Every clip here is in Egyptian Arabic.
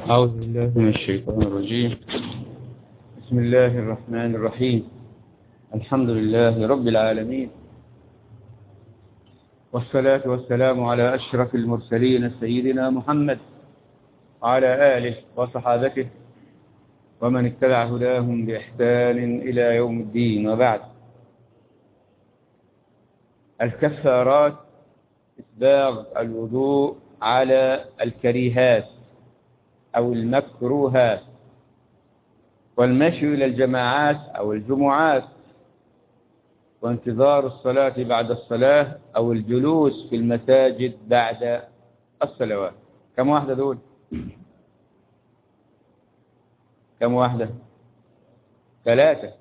أعوذ بالله من الشيطان الرجيم بسم الله الرحمن الرحيم الحمد لله رب العالمين والصلاة والسلام على أشرف المرسلين سيدنا محمد وعلى آله وصحابته ومن اتبع هداهم بإحسان إلى يوم الدين وبعد الكفارات إسباغ الوضوء على الكريهات أو المكروهات والمشي إلى الجماعات أو الجمعات وانتظار الصلاة بعد الصلاة أو الجلوس في المساجد بعد الصلوات كم واحدة دول كم واحدة ثلاثة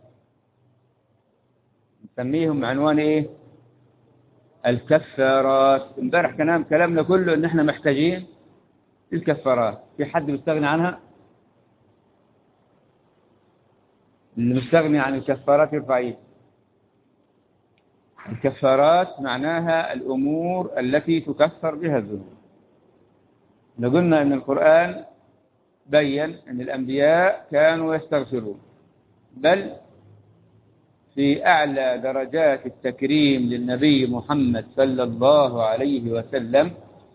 نسميهم عنوان ايه الكفارات امبارح كلام كلامنا كله ان احنا محتاجين الكفارات في حد بيستغني عنها اللي مستغني عن الكفارات يرفع ايده الكفارات معناها الأمور التي تكفر بها الذنوب قلنا أن القرآن بين أن الأنبياء كانوا يستغفرون بل في أعلى درجات التكريم للنبي محمد صلى الله عليه وسلم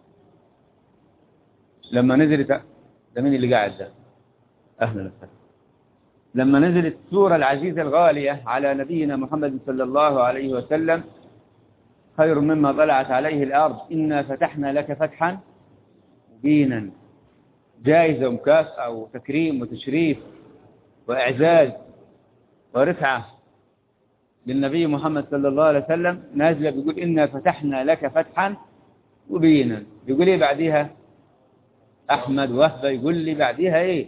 لما نزلت ده مين اللي قاعد ده أهلا وسهلا لما نزلت السورة العزيزة الغالية على نبينا محمد صلى الله عليه وسلم خير مما طلعت عليه الأرض إنا فتحنا لك فتحا مبينا جائزة ومكافأة وتكريم وتشريف وإعزاز ورفعة للنبي محمد صلى الله عليه وسلم نازلة بيقول إنا فتحنا لك فتحا مبينا يقول إيه بعديها أحمد وهبة يقول لي بعديها إيه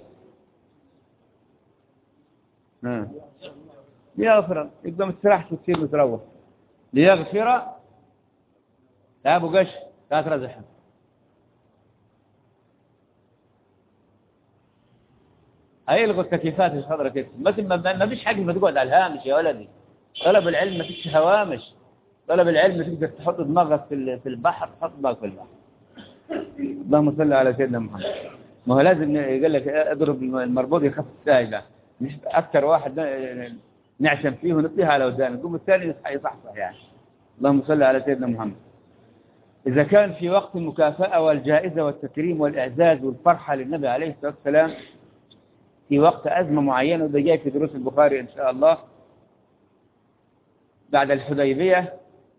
ليغفر يبقى مستراحش كثير متروح ليغفر لا ابو قش لا ترزح هيلغوا التكييفات في صدرك كده بس ما فيش حاجه ما تقعد على الهامش يا ولدي طلب العلم ما فيش هوامش طلب العلم تقدر تحط دماغك في في البحر تحط دماغك في البحر اللهم صل على سيدنا محمد ما هو لازم يقول لك اضرب المربوط يخف السائل مش أكثر واحد نعشم فيه ونطيها على ودانه يقوم الثاني يصحصح يعني اللهم صل على سيدنا محمد إذا كان في وقت المكافأة والجائزة والتكريم والإعزاز والفرحة للنبي عليه الصلاة والسلام في وقت أزمة معينة وده جاي في دروس البخاري إن شاء الله بعد الحديبية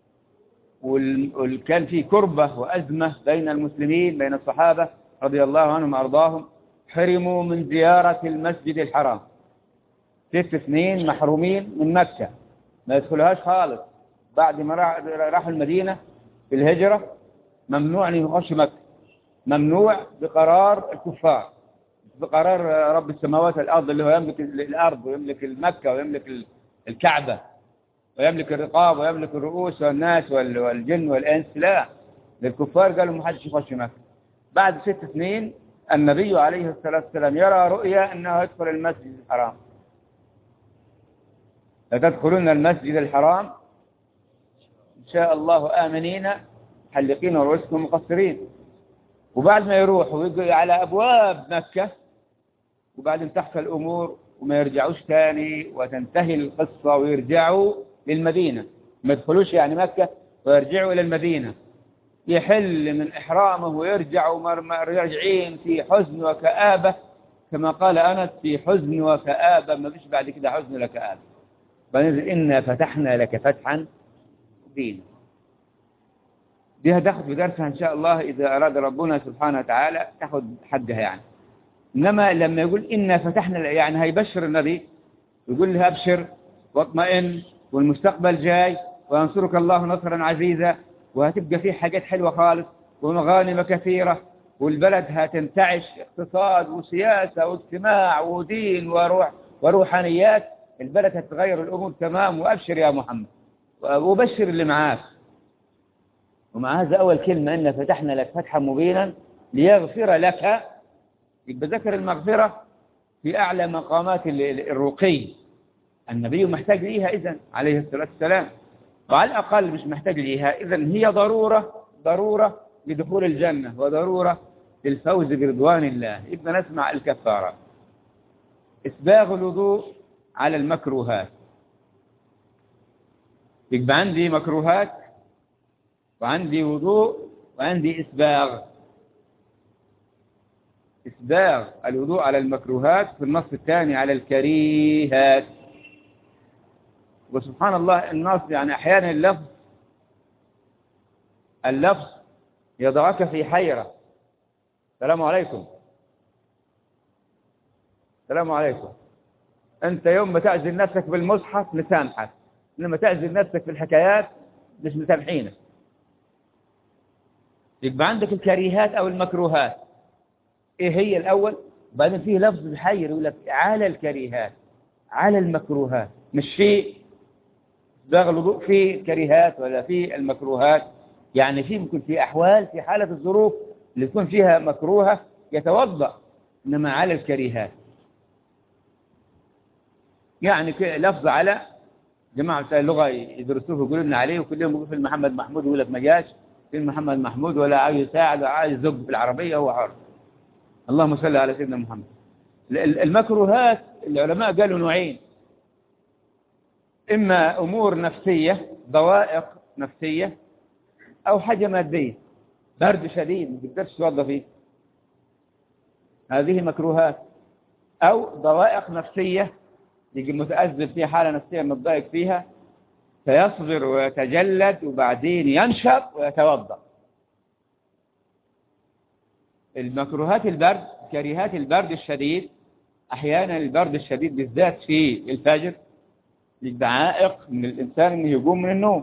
وكان في كربة وأزمة بين المسلمين بين الصحابة رضي الله عنهم وأرضاهم حرموا من زيارة المسجد الحرام ست سنين محرومين من مكة ما يدخلوهاش خالص بعد ما راحوا المدينة في الهجرة ممنوع أن يخش مكة ممنوع بقرار الكفار بقرار رب السماوات والأرض اللي هو يملك الأرض ويملك المكة ويملك الكعبة ويملك الرقاب ويملك الرؤوس والناس والجن والإنس لا للكفار قالوا ما حدش يخش مكة بعد ست سنين النبي عليه الصلاة والسلام يرى رؤيا أنه يدخل المسجد الحرام لتدخلون المسجد الحرام إن شاء الله آمنين حلقين ورؤوسكم مقصرين وبعد ما يروح ويجي على أبواب مكة وبعدين تحصل الأمور وما يرجعوش تاني وتنتهي القصة ويرجعوا للمدينة ما يدخلوش يعني مكة ويرجعوا إلى المدينة يحل من إحرامه ويرجع راجعين في حزن وكآبة كما قال أنس في حزن وكآبة ما فيش بعد كده حزن ولا كآبة فنزل إنا فتحنا لك فتحا مبينا دي هتاخد في درسها إن شاء الله إذا أراد ربنا سبحانه وتعالى تاخد حدها يعني إنما لما يقول إنا فتحنا يعني هيبشر النبي يقول له أبشر واطمئن والمستقبل جاي وينصرك الله نصرا عزيزا وهتبقى فيه حاجات حلوة خالص ومغانم كثيرة والبلد هتنتعش اقتصاد وسياسة واجتماع ودين وروح وروحانيات البلد هتغير الأمور تمام وأبشر يا محمد وبشر اللي معاك ومع هذا أول كلمة إن فتحنا لك فتحا مبينا ليغفر لك يبقى ذكر المغفرة في أعلى مقامات الرقي النبي محتاج ليها إذن عليه الصلاة والسلام وعلى الأقل مش محتاج ليها إذن هي ضرورة ضرورة لدخول الجنة وضرورة للفوز برضوان الله يبقى نسمع الكفارة إسباغ الوضوء على المكروهات يبقى عندي مكروهات وعندي وضوء وعندي إسباغ إسباغ الوضوء على المكروهات في النص الثاني على الكريهات وسبحان الله النص يعني أحيانا اللفظ اللفظ يضعك في حيرة السلام عليكم السلام عليكم أنت يوم ما تعزل نفسك بالمصحف نسامحك لما تعزل نفسك في الحكايات مش مسامحينك يبقى عندك الكريهات أو المكروهات إيه هي الأول بعدين فيه لفظ بحير يقول لك على الكريهات على المكروهات مش في باغ الوضوء في الكريهات ولا في المكروهات يعني في ممكن في أحوال في حالة الظروف اللي يكون فيها مكروهة يتوضأ إنما على الكريهات يعني لفظ على جماعة بتاع اللغة يدرسوه ويقولوا لنا عليه وكل يوم يقول في محمد محمود يقول لك ما جاش في محمد محمود ولا عايز يساعد ولا عايز يزق في العربية هو عارف اللهم صل على سيدنا محمد المكروهات العلماء قالوا نوعين إما أمور نفسية ضوائق نفسية أو حاجة مادية برد شديد ما تقدرش تتوضى فيه هذه مكروهات أو ضوائق نفسية يجي متأذب في حالة نفسية متضايق فيها فيصبر ويتجلد وبعدين ينشط ويتوضا المكروهات البرد كريهات البرد الشديد أحيانا البرد الشديد بالذات في الفجر عائق من الإنسان أنه يقوم من النوم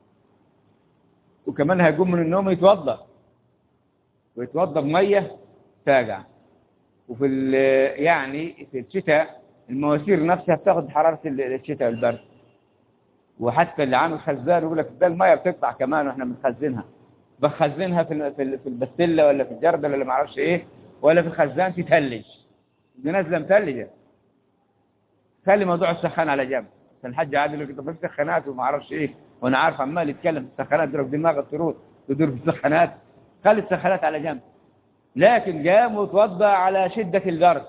وكمان هيقوم من النوم يتوضا ويتوضا بمية ساقعة وفي يعني في الشتاء المواسير نفسها بتاخد حرارة الشتاء والبرد وحتى اللي عامل خزان يقول لك ده الميه بتقطع كمان واحنا بنخزنها بخزنها في في البستله ولا في الجردل ولا ما اعرفش ايه ولا في الخزان تتلج دي نازله متلجه خلي موضوع السخان على جنب عشان الحاج عادل يقول لك في سخانات وما اعرفش ايه وانا عارف عمال يتكلم في السخانات يضرب دماغه تروح تدور في السخانات خلي السخانات على جنب لكن قام وتوضا على شده البرد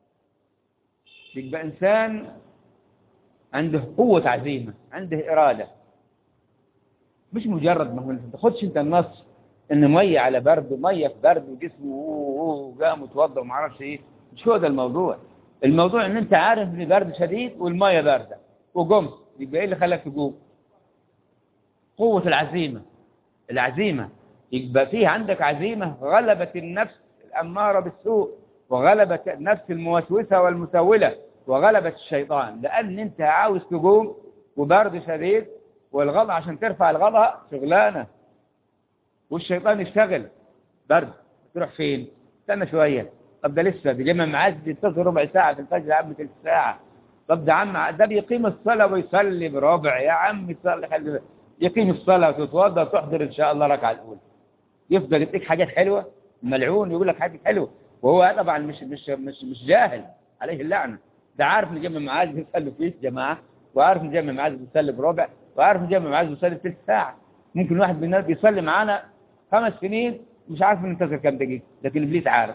يبقى انسان عنده قوة عزيمة عنده إرادة مش مجرد ما هو انت تاخدش انت النص ان مية على برد ومية في برد وجسمه وقام وتوضى وما اعرفش ايه مش هو ده الموضوع الموضوع ان انت عارف ان برد شديد والمية باردة وقمت يبقى ايه اللي خلاك تقوم قوة العزيمة العزيمة يبقى فيه عندك عزيمة غلبت النفس الأمارة بالسوء وغلبت النفس الموسوسة والمسولة وغلبت الشيطان لأن أنت عاوز تقوم وبرد شديد والغضا عشان ترفع الغضا شغلانة والشيطان يشتغل برد تروح فين استنى شوية طب ده لسه بيجمع معاك بيتصل ربع ساعة في الفجر يا عم ثلث ساعة طب ده عم ده بيقيم الصلاة ويصلي بربع يا عم يصلي خلي يقيم الصلاة وتتوضى وتحضر إن شاء الله ركعة الأولى يفضل يديك حاجات حلوة ملعون يقول لك حاجات حلوة وهو طبعا مش مش مش مش جاهل عليه اللعنة ده عارف نجمع معاذ بيصلي فيه جماعة وعارف نجمع معاذ بيصلي بربع وعارف نجمع معاذ بيصلي ثلث ساعة ممكن واحد مننا بيصلي معانا خمس سنين مش عارف ننتظر كام دقيقة لكن إبليس عارف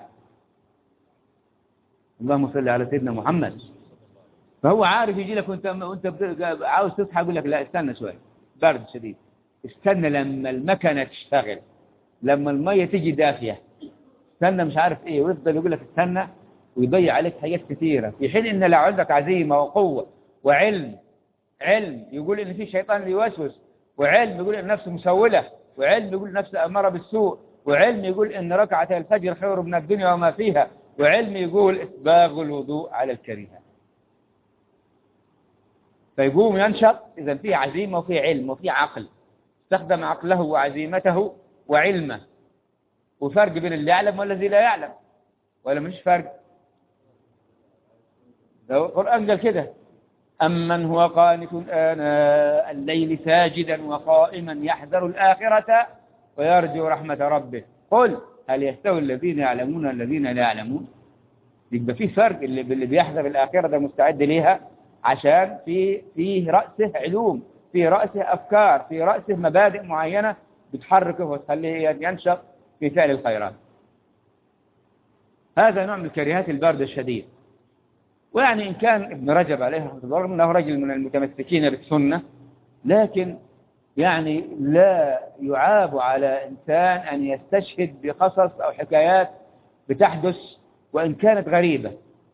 اللهم صل على سيدنا محمد فهو عارف يجي لك وانت وانت عاوز تصحى يقول لك لا استنى شوية برد شديد استنى لما المكنة تشتغل لما المية تيجي دافية استنى مش عارف ايه ويفضل يقول لك استنى ويضيع عليك حاجات كثيرة في حين ان لو عندك عزيمة وقوة وعلم علم يقول ان في شيطان بيوسوس وعلم يقول ان نفسه مسولة وعلم يقول نفسه أمر بالسوء وعلم يقول ان ركعة الفجر خير من الدنيا وما فيها وعلم يقول إسباغ الوضوء على الكريهة فيقوم ينشط إذا فيه عزيمة وفيه علم وفيه عقل استخدم عقله وعزيمته وعلمه وفرق بين اللي يعلم والذي لا يعلم ولا مش فرق القرآن قال كده أمن هو قانت آناء الليل ساجدا وقائما يحذر الآخرة ويرجو رحمة ربه قل هل يستوي الذين يعلمون الذين لا يعلمون يبقى في فرق اللي, اللي بيحذر الآخرة ده مستعد ليها عشان في فيه رأسه علوم في رأسه أفكار في رأسه مبادئ معينة بتحركه وتخليه ينشط في فعل الخيرات هذا نوع من كريهات البرد الشديد ويعني إن كان ابن رجب عليه رحمه الله رغم أنه رجل من المتمسكين بالسنة لكن يعني لا يعاب على إنسان أن يستشهد بقصص أو حكايات بتحدث وإن كانت غريبة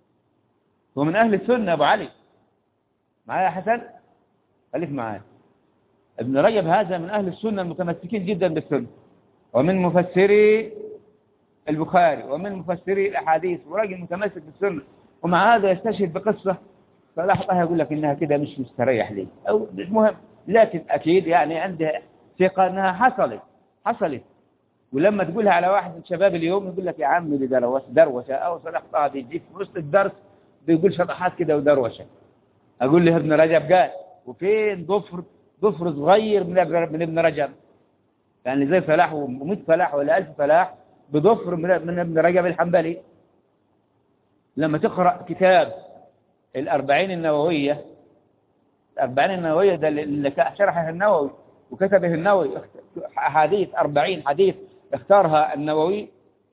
ومن أهل السنة أبو علي معايا حسن خليك معايا ابن رجب هذا من أهل السنة المتمسكين جدا بالسنة ومن مفسري البخاري ومن مفسري الأحاديث وراجل متمسك بالسنة ومع هذا يستشهد بقصة فلاحظها يقول لك إنها كده مش مستريح لي أو مش مهم لكن أكيد يعني عنده ثقة أنها حصلت حصلت ولما تقولها على واحد من شباب اليوم يقول لك يا عمي دي دروشه دروشه او صدقتها بيجي في وسط الدرس بيقول شطحات كده ودروشه اقول له ابن رجب قال وفين ضفر ضفر صغير من ابن من ابن رجب يعني زي فلاح و100 فلاح ولا 1000 فلاح بضفر من من ابن رجب الحنبلي لما تقرا كتاب الأربعين النووية الأربعين النووية ده اللي شرحه النووي وكتبه النووي أحاديث أربعين حديث اختارها النووي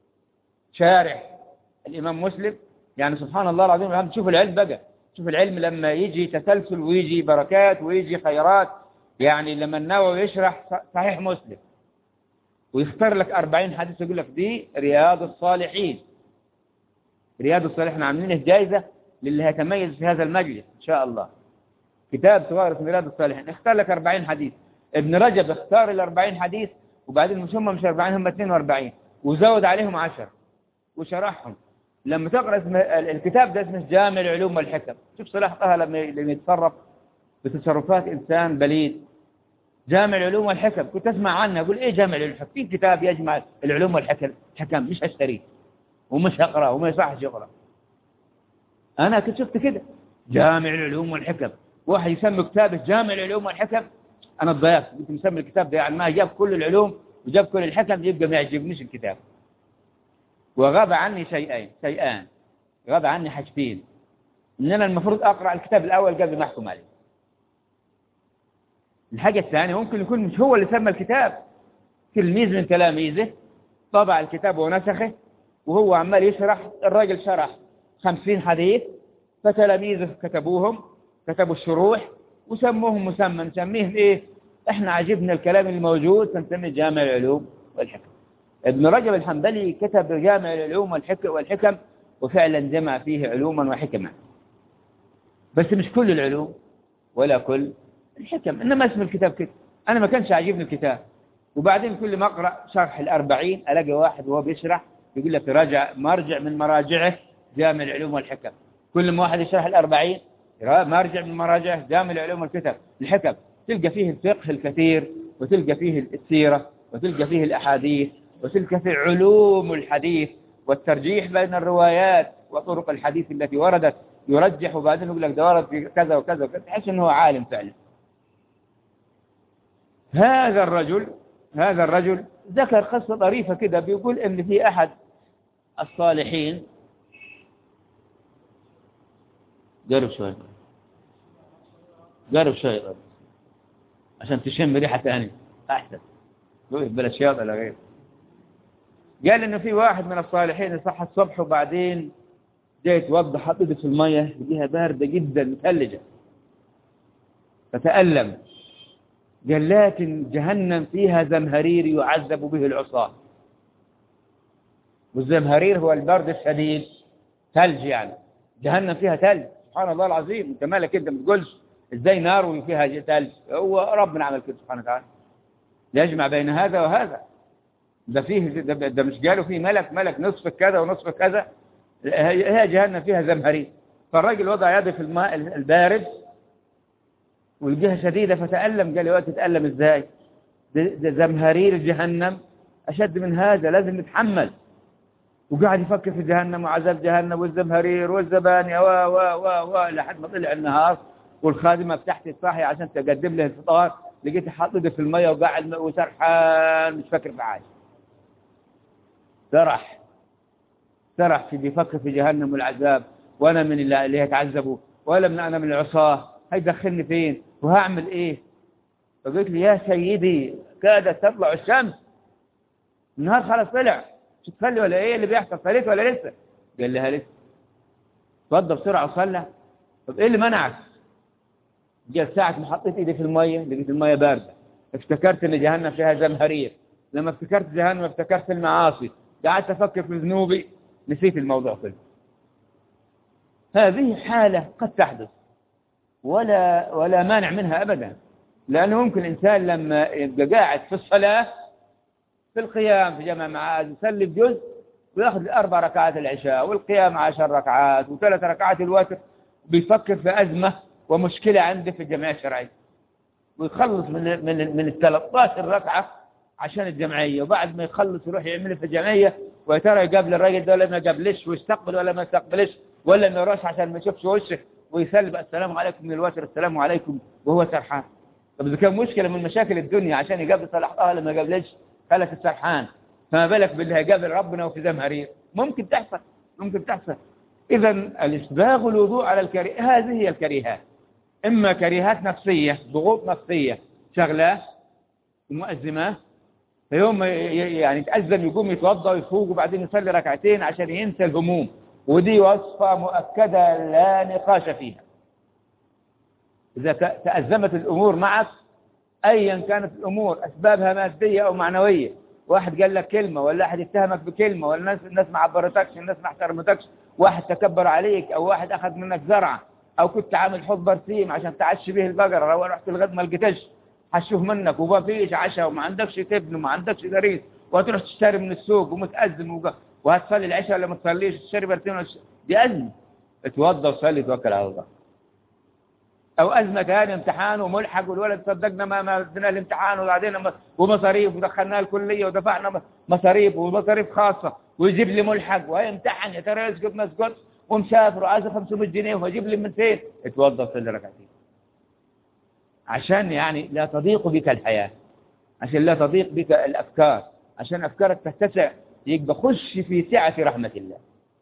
شارح الإمام مسلم يعني سبحان الله العظيم الحمد شوف العلم بقى شوف العلم لما يجي تسلسل ويجي بركات ويجي خيرات يعني لما النووي يشرح صحيح مسلم ويختار لك أربعين حديث يقول لك دي رياض الصالحين رياض الصالحين عاملين جائزة للي هيتميز في هذا المجلس إن شاء الله كتاب صغير اسمه رياض الصالحين اختار لك 40 حديث ابن رجب اختار ال 40 حديث وبعدين مش هم مش 40 هم 42 وزود عليهم 10 وشرحهم لما تقرا اسم الكتاب ده اسمه جامع العلوم والحكم شوف صلاح طه لما لما يتصرف بتصرفات انسان بليد جامع العلوم والحكم كنت اسمع عنه اقول ايه جامع العلوم في كتاب يجمع العلوم والحكم حكم مش هشتريه ومش هقراه وما يصحش يقرا انا كنت شفت كده جامع العلوم والحكم واحد يسمي كتابه جامع العلوم والحكم انا اتضايقت كنت مسمي الكتاب ده يعني ما جاب كل العلوم وجاب كل الحكم يبقى ما يعجبنيش الكتاب وغاب عني شيئين شيئان غاب عني حاجتين ان انا المفروض اقرا الكتاب الاول قبل ما احكم عليه الحاجه الثانيه ممكن يكون مش هو اللي سمى الكتاب تلميذ من تلاميذه طبع الكتاب ونسخه وهو عمال يشرح الراجل شرح خمسين حديث فتلاميذه كتبوهم كتبوا الشروح وسموهم مسمى نسميه ايه احنا عجبنا الكلام الموجود فنسميه جامع العلوم والحكم ابن رجب الحنبلي كتب جامع العلوم والحكم والحكم وفعلا جمع فيه علوما وحكما بس مش كل العلوم ولا كل الحكم انما اسم الكتاب كده انا ما كانش عاجبني الكتاب وبعدين كل ما اقرا شرح الأربعين الاقي واحد وهو بيشرح يقول لك راجع مرجع من مراجعه جامع العلوم والحكم كل ما واحد يشرح الأربعين مرجع من مراجعه جامع العلوم والكتب الحكم تلقى فيه الفقه الكثير وتلقى فيه السيرة وتلقى فيه الأحاديث وتلقى فيه علوم الحديث والترجيح بين الروايات وطرق الحديث التي وردت يرجح وبعدين يقول لك ده ورد في كذا وكذا وكذا تحس انه عالم فعلا هذا الرجل هذا الرجل ذكر قصة طريفة كده بيقول ان في احد الصالحين قرب شوي قرب شوي قرب عشان تشم ريحة ثانية أحسن بلا شياط ولا غير قال إنه في واحد من الصالحين صح الصبح وبعدين جاي يتوضى حط في المية يجيها باردة جدا مثلجة فتألم قال لكن جهنم فيها زمهرير يعذب به العصاة والزمهرير هو البرد الشديد ثلج يعني جهنم فيها ثلج سبحان الله العظيم انت مالك انت ما تقولش ازاي نار وفيها ثلج هو ربنا عمل كده سبحانه وتعالى يجمع بين هذا وهذا ده فيه ده, ده مش قالوا فيه ملك ملك نصف كذا ونصف كذا هي جهنم فيها زمهرير فالراجل وضع يده في الماء البارد والجهة شديدة فتألم قال لي وقت تتألم ازاي ده زمهرير جهنم أشد من هذا لازم نتحمل وقاعد يفكر في جهنم وعذاب جهنم والزمهرير والزبانية و و و و لحد ما طلع النهار والخادمة بتحت صاحية عشان تقدم له الفطار لقيت حاطط في المية وقاعد وسرحان مش فاكر في حاجة سرح سرح في بيفكر في جهنم والعذاب وانا من اللي, اللي هيتعذبوا ولا من انا من العصاه هيدخلني فين وهعمل ايه فقلت لي يا سيدي كادت تطلع الشمس النهار خلاص طلع تخلي ولا ايه اللي بيحصل صليت ولا لسه قال لها لسه اتفضل بسرعة وصلى طب ايه اللي منعك جاء ساعة ما حطيت ايدي في المية لقيت المية باردة افتكرت ان جهنم فيها زمهرير لما افتكرت جهنم افتكرت المعاصي قعدت افكر في ذنوبي نسيت الموضوع كله هذه حالة قد تحدث ولا ولا مانع منها ابدا لانه ممكن الانسان لما يبقى قاعد في الصلاة في القيام في جمع معاد يصلي بجزء وياخذ اربع ركعات العشاء والقيام عشر ركعات وثلاث ركعات الوتر بيفكر في ازمه ومشكله عنده في الجمعيه الشرعيه ويخلص من من من ال 13 ركعه عشان الجمعيه وبعد ما يخلص يروح يعمل في الجمعيه ويا ترى يقابل الراجل ده ولا ما يقابلش ويستقبل ولا ما يستقبلش ولا ما يروحش عشان ما يشوفش وشه ويسلم السلام عليكم من الوتر السلام عليكم وهو سرحان طب اذا كان مشكله من مشاكل الدنيا عشان يقابل صلاح ولا ما يقابلش خلك السرحان فما بالك باللي هيقابل ربنا وفي زمهرير ممكن تحصل ممكن تحصل اذا الاسباغ الوضوء على الكريه هذه هي الكريهات اما كريهات نفسيه ضغوط نفسيه شغلاه مؤزمات فيوم يعني يتأذن يقوم يتوضا ويفوق وبعدين يصلي ركعتين عشان ينسى الهموم ودي وصفة مؤكدة لا نقاش فيها إذا تأزمت الأمور معك أيا كانت الأمور أسبابها مادية أو معنوية واحد قال لك كلمة ولا واحد اتهمك بكلمة ولا الناس الناس ما عبرتكش الناس ما احترمتكش واحد تكبر عليك أو واحد أخذ منك زرعة أو كنت عامل حب برسيم عشان تعشي به البقرة لو رحت الغد ما لقيتش هشوف منك وما فيش عشاء وما عندكش تبن وما عندكش دريس وهتروح تشتري من السوق ومتأزم وق... وهتصلي العشاء ولا ما تصليش تشتري برسيم ولا دي أزمة اتوضى وصلي توكل على الله او ازمه ثانيه امتحان وملحق والولد صدقنا ما ما ادينا الامتحان وبعدين ومصاريف ودخلناه الكليه ودفعنا مصاريف ومصاريف خاصه ويجيب لي ملحق ويمتحن يا ترى يسقط ما يسقط ومسافر وعايز 500 جنيه ويجيب لي من فين؟ اتوضى صلي ركعتين عشان يعني لا تضيق بك الحياه عشان لا تضيق بك الافكار عشان افكارك تتسع يبقى خش في سعه رحمه الله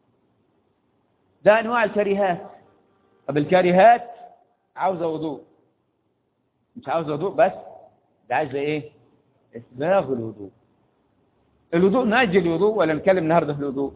ده انواع الكريهات طب الكريهات عاوزة وضوء مش عاوزة وضوء بس ده عايزة ايه اسباغ الوضوء الوضوء ناجي الوضوء ولا نتكلم النهارده في الوضوء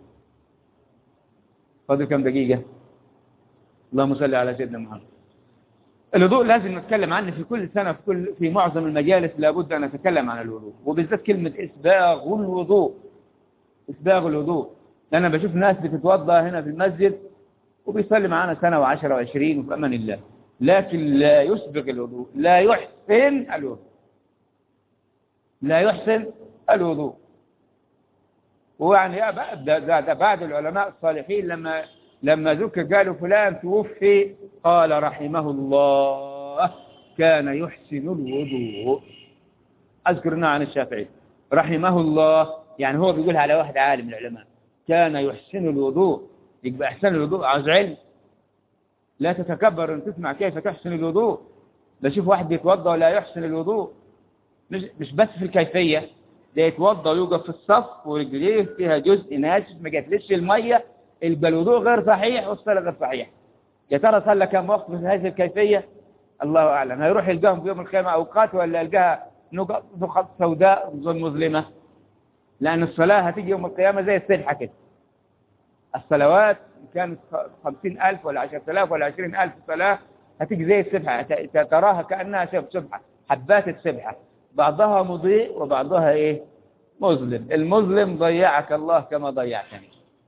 فاضل كم دقيقة اللهم صل على سيدنا محمد الوضوء لازم نتكلم عنه في كل سنة في كل في معظم المجالس لابد أن نتكلم عن الوضوء وبالذات كلمة إسباغ الوضوء إسباغ الوضوء لأن أنا بشوف ناس بتتوضأ هنا في المسجد وبيصلي معانا سنة وعشرة وعشرين وفي أمان الله لكن لا يسبق الوضوء لا يحسن الوضوء لا يحسن الوضوء ويعني ده, ده, ده بعد العلماء الصالحين لما لما ذكر قالوا فلان توفي قال رحمه الله كان يحسن الوضوء أذكرنا عن الشافعي رحمه الله يعني هو بيقولها على واحد عالم العلماء كان يحسن الوضوء يبقى أحسن الوضوء عاوز علم لا تتكبر أن تسمع كيف تحسن الوضوء لا شوف واحد بيتوضا ولا يحسن الوضوء مش, مش بس في الكيفية ده يتوضا ويوقف في الصف ورجليه فيها جزء ناشف ما جاتلش المية يبقى الوضوء غير صحيح والصلاة غير صحيح يا ترى صلى كم وقت في هذه الكيفية الله أعلم هيروح يلقاهم في يوم القيامة أوقات ولا يلقاها نقط سوداء مظلمة لأن الصلاة هتيجي يوم القيامة زي السلحة كده الصلوات كانت خمسين ألف ولا عشرة آلاف ولا عشرين ألف صلاة هتيجي زي السبحة تراها كأنها سبحة حبات السبحة بعضها مضيء وبعضها إيه مظلم المظلم ضيعك الله كما ضيعتني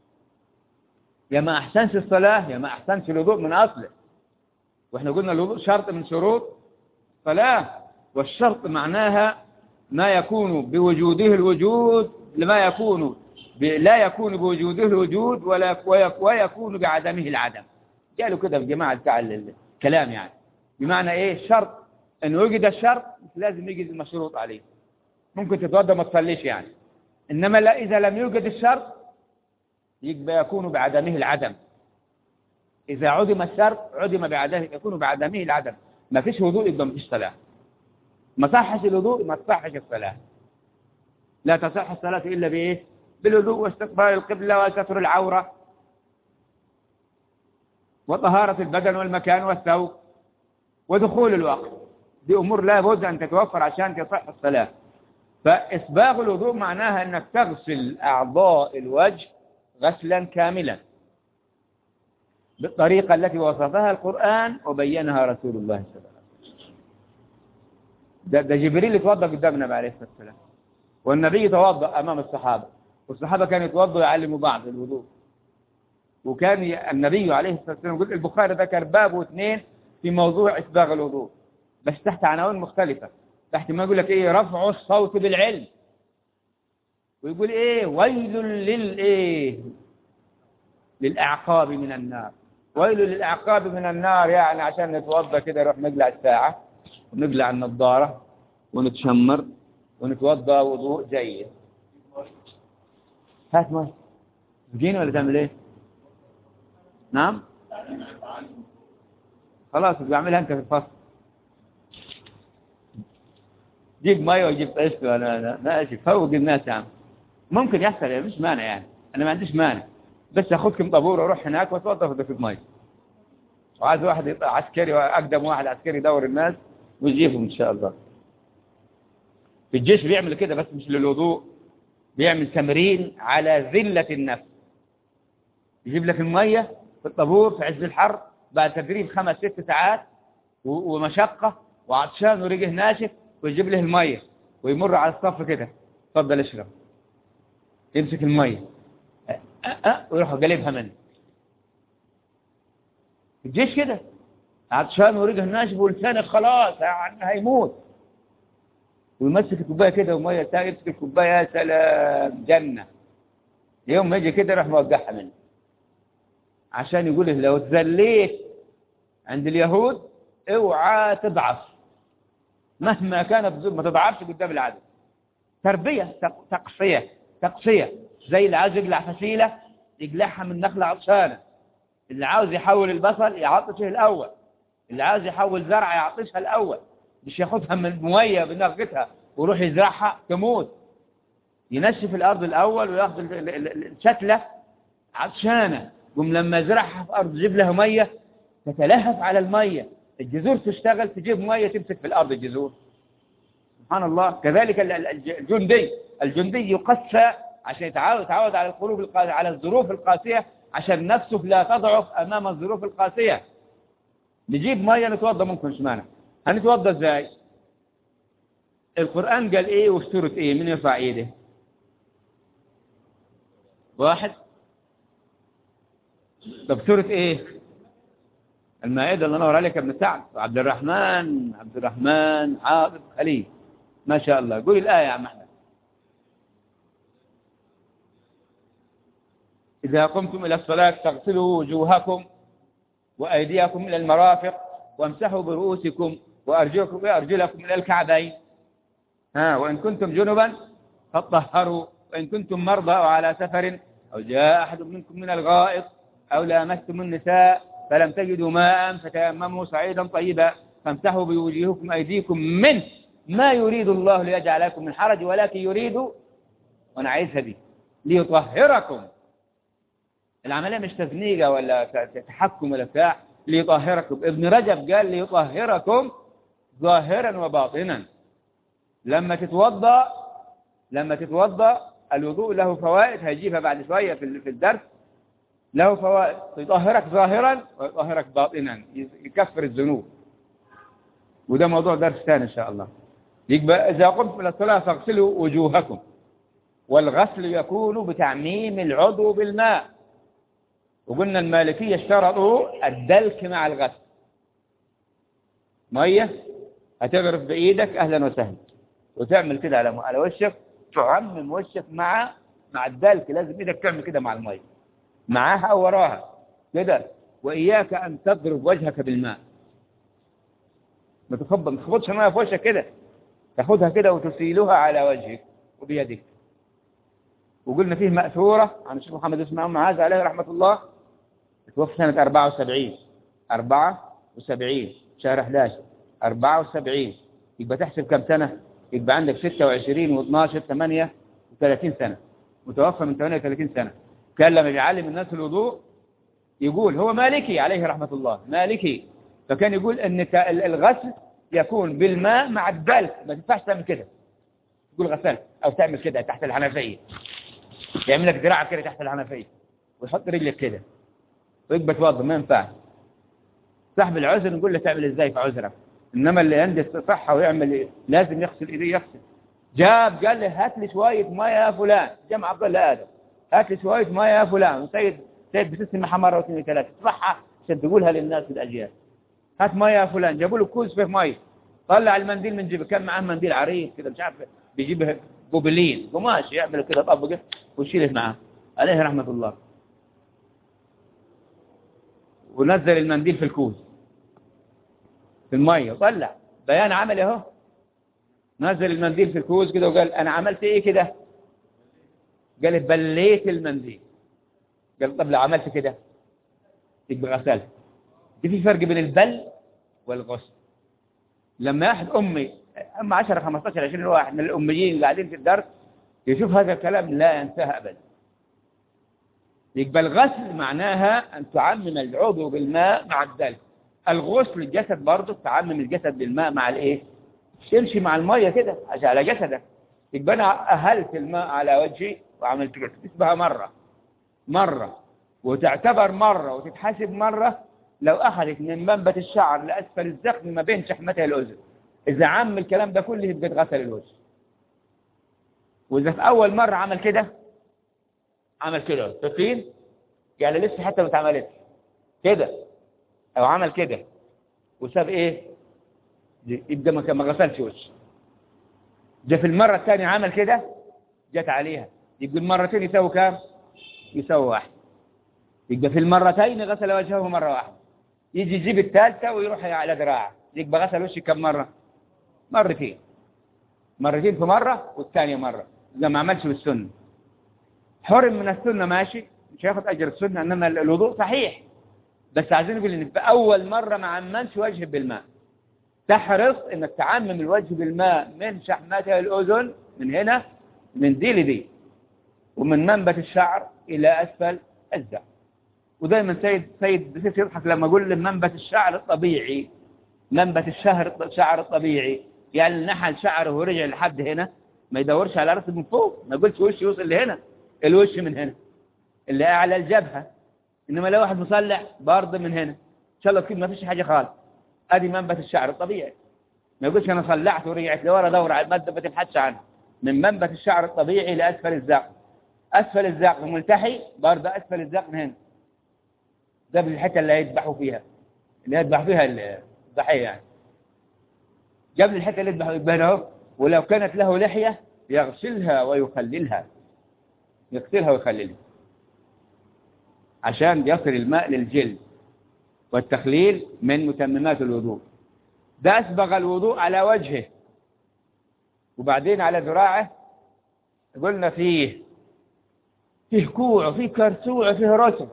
يا ما أحسنش الصلاة يا ما أحسنش الوضوء من أصله وإحنا قلنا الوضوء شرط من شروط الصلاة والشرط معناها ما يكون بوجوده الوجود لما يكون لا يكون بوجوده الوجود ولا ويكون بعدمه العدم قالوا كده في جماعة بتاع الكلام يعني بمعنى ايه شرط انه يوجد الشرط لازم يجد المشروط عليه ممكن تتوضى ما تصليش يعني انما لا اذا لم يوجد الشرط يبقى يكون بعدمه العدم اذا عدم الشرط عدم بعدمه يكون بعدمه العدم ما فيش وضوء يبقى ما فيش صلاه ما صحش الوضوء ما تصحش الصلاه لا تصح الصلاه الا بايه بالوضوء واستقبال القبلة وستر العورة وطهارة البدن والمكان والثوب ودخول الوقت دي أمور لا بد أن تتوفر عشان تصح الصلاة فإسباغ الوضوء معناها أنك تغسل أعضاء الوجه غسلا كاملا بالطريقة التي وصفها القرآن وبينها رسول الله صلى الله عليه وسلم ده, ده جبريل يتوضأ قدام النبي عليه الصلاة والسلام والنبي يتوضأ أمام الصحابة والصحابة كانوا يتوضأوا يعلموا بعض الوضوء وكان النبي عليه الصلاة والسلام يقول البخاري ذكر باب واثنين في موضوع إسباغ الوضوء بس تحت عناوين مختلفة تحت ما يقول لك إيه رفع الصوت بالعلم ويقول إيه ويل للإيه للأعقاب من النار ويل للأعقاب من النار يعني عشان نتوضى كده نروح نقلع الساعة ونقلع النظارة ونتشمر ونتوضى وضوء جيد هات مي تجيني ولا تعمل ايه نعم خلاص بعملها انت في الفصل جيب ميه وجيب قشط ولا لا ماشي فوق الناس يا عم ممكن يحصل يعني مش مانع يعني انا ما عنديش مانع بس اخذكم طابور واروح هناك واتوظف في ميه وعايز واحد يطلع عسكري اقدم واحد عسكري يدور الناس ويجيبهم ان شاء الله في الجيش بيعمل كده بس مش للوضوء بيعمل تمرين على ذلة النفس يجيب لك المية في الطابور في عز الحر بعد تدريب خمس ست ساعات ومشقة وعطشان ورجه ناشف ويجيب له المية ويمر على الصف كده اتفضل اشرب يمسك المية أه أه أه ويروح قلبها منه الجيش كده عطشان ورجه ناشف ولسانه خلاص يعني هيموت ويمسك الكوبايه كده وميه تاني يمسك الكوبايه يا سلام جنه يوم ما يجي كده راح موقعها منه عشان يقول له لو تذليت عند اليهود اوعى تضعف مهما كانت ما تضعفش قدام العدو تربيه تقصيه تقصيه زي اللي عاوز يقلع فسيله يقلعها من نخله عطشانه اللي عاوز يحول البصل يعطشه الاول اللي عاوز يحول زرعه يعطشها الاول مش ياخدها من الميه بنغتها ويروح يزرعها تموت ينشف الارض الاول وياخذ الشتله عطشانه قم لما يزرعها في ارض يجيب لها ميه تتلهف على الميه الجذور تشتغل تجيب ميه تمسك في الارض الجذور سبحان الله كذلك الجندي الجندي يقسى عشان يتعود يتعود على القلوب القاسية على الظروف القاسيه عشان نفسه لا تضعف امام الظروف القاسيه نجيب ميه نتوضا ممكن مش مانع هنتوضا ازاي القرآن قال ايه وسورة ايه من يرفع ايده واحد طب سورة ايه المائدة الله نور عليك ابن سعد عبد الرحمن عبد الرحمن حافظ خليل ما شاء الله قول الآية يا عم احمد إذا قمتم إلى الصلاة فاغسلوا وجوهكم وأيديكم إلى المرافق وامسحوا برؤوسكم وأرجلكم وأرجلكم إلى الكعبين ها وإن كنتم جنبا فطهروا وإن كنتم مرضى أو على سفر أو جاء أحد منكم من الغائط أو لامستم النساء فلم تجدوا ماء فتيمموا صعيدا طيبا فامسحوا بوجوهكم أيديكم منه ما يريد الله ليجعل لكم من حرج ولكن يريد وأنا عايزها دي ليطهركم العملية مش تزنيقة ولا تحكم ولا بتاع ليطهركم ابن رجب قال ليطهركم ظاهرا وباطنا لما تتوضا لما تتوضا الوضوء له فوائد هيجيبها بعد شويه في في الدرس له فوائد يطهرك ظاهرا ويطهرك باطنا يكفر الذنوب وده موضوع درس ثاني ان شاء الله يبقى اذا قمتم الى الصلاه فاغسلوا وجوهكم والغسل يكون بتعميم العضو بالماء وقلنا المالكيه اشترطوا الدلك مع الغسل ميه هتغرف بايدك اهلا وسهلا وتعمل كده على على وشك تعمم وشك مع مع الدلك لازم ايدك تعمل كده مع الميه معاها او وراها كده واياك ان تضرب وجهك بالماء ما تخبط ما تخبطش ميه في وشك كده تاخدها كده وتسيلها على وجهك وبيدك وقلنا فيه مأثورة عن الشيخ محمد اسمه معاذ عليه رحمة الله توفى سنة 74 74 شهر 11 74 يبقى تحسب كم سنة يبقى عندك 26 و12 38 سنة متوفى من 38 سنة كان لما بيعلم الناس الوضوء يقول هو مالكي عليه رحمة الله مالكي فكان يقول ان الغسل يكون بالماء مع الدلك ما تنفعش تعمل كده تقول غسلت او تعمل كده تحت الحنفية يعمل لك ذراعك كده تحت الحنفية ويحط رجلك كده ويبقى توضى ما ينفع صاحب العذر نقول له تعمل ازاي في عذرك انما اللي عنده صحه ويعمل إيه؟ لازم يغسل ايديه يغسل جاب قال له هات لي شويه ميه يا فلان جمع عبد الله ادم هات لي شويه ميه يا فلان وسيد سيد بتسمع مره واثنين وثلاثه تصبحها عشان تقولها للناس في الاجيال هات ميه يا فلان جابوا له كوز فيه ميه طلع المنديل من جيبه كان معاه منديل عريض كده مش عارف بيجيب بوبلين قماش يعمل كده طبقه ويشيله معاه عليه رحمه الله ونزل المنديل في الكوز في الميه وطلع بيان عملي اهو نزل المنديل في الكوز كده وقال انا عملت ايه كده قال بليت المنديل قال طب لو عملت كده يبقى غسلت دي في فرق بين البل والغسل لما واحد امي اما 10 15 20 واحد من الاميين اللي قاعدين في الدرس يشوف هذا الكلام لا ينساه ابدا يبقى الغسل معناها ان تعمم العضو بالماء مع الدلك الغسل الجسد برضه تعمم الجسد بالماء مع الايه تمشي مع الميه كده عشان على جسدك يبقى انا اهلت الماء على وجهي وعملت كده تسبها مره مره وتعتبر مره وتتحاسب مره لو اخذت من منبت الشعر لاسفل الذقن ما بين شحمتها الاذن اذا عم الكلام ده كله يبقى اتغسل الوجه واذا في اول مره عمل كده عمل كده فاكرين يعني لسه حتى ما اتعملتش كده او عمل كده وساب ايه يبقى ما ما غسلش وشه ده في المره الثانيه عمل كده جت عليها يبقى المرتين يساوي كام يساوي واحد يبقى في المرتين غسل وجهه مره واحده يجي يجيب الثالثه ويروح على ذراعه يبقى غسل وشه كم مره مرتين مرتين في مره والثانيه مره اذا ما عملش بالسنه حرم من السنه ماشي مش هياخد اجر السنه انما الوضوء صحيح بس عايزين نقول ان في اول مره ما عممش وجه بالماء تحرص انك تعمم الوجه بالماء من شحمتها الاذن من هنا من دي لدي ومن منبت الشعر الى اسفل الذقن ودايما سيد سيد بسيط يضحك لما اقول منبت الشعر الطبيعي منبت الشهر الشعر الطبيعي يعني نحل شعره ورجع لحد هنا ما يدورش على راسه من فوق ما يقولش وش يوصل لهنا الوش من هنا اللي اعلى الجبهه انما لو واحد مصلع برضه من هنا ان شاء الله كده ما فيش حاجه خالص ادي منبت الشعر الطبيعي ما يقولش انا صلعت ورجعت لورا دور على الماده ما تبحثش عنها من منبت الشعر الطبيعي لاسفل الذقن اسفل الذقن ملتحي برضه اسفل الذقن هنا ده الحته اللي هيذبحوا فيها اللي هيذبح فيها الضحيه يعني قبل الحته اللي يذبحوا يبقى اهو ولو كانت له لحيه يغسلها ويخللها يغسلها ويخللها عشان يصل الماء للجلد والتخليل من متممات الوضوء ده أسبغ الوضوء على وجهه وبعدين على ذراعه قلنا فيه فيه كوع وفيه كرسوع وفيه رسغ